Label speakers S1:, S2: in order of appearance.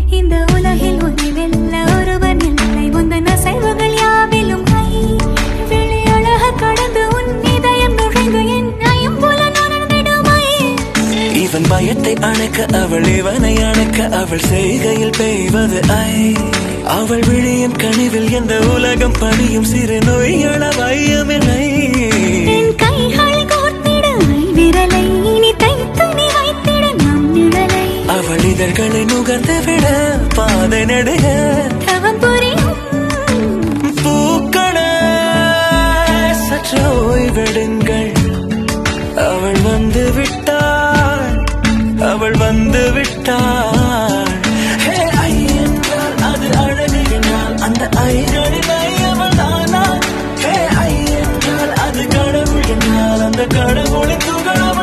S1: இந்த உலகில் உன்னை வெல்ல ஒருவர் இல்லை உந்தன் அசைவுகள் யாவிலும் கை விழி அழக கடந்து உன் இதயம் நுழைந்து என் ஐம்புல நடந்திடுமை
S2: இவன் பயத்தை அணைக்க அவள் இவனை அணைக்க அவள் செய்கையில் பெய்வது ஐ அவள் விழியின் கனிவில் எந்த உலகம் பணியும் சிறு நோய்கள வையமில்லை
S1: என் கைகள் கோர்த்திட விரலை இனி தைத்து நீ வைத்திட நம் நிழலை
S2: அவள் இதழ்களை நுகர்ந்து விட பாதை நடுக
S1: தவம் புரியும்
S2: பூக்கள சற்று ஓய்வெடுங்க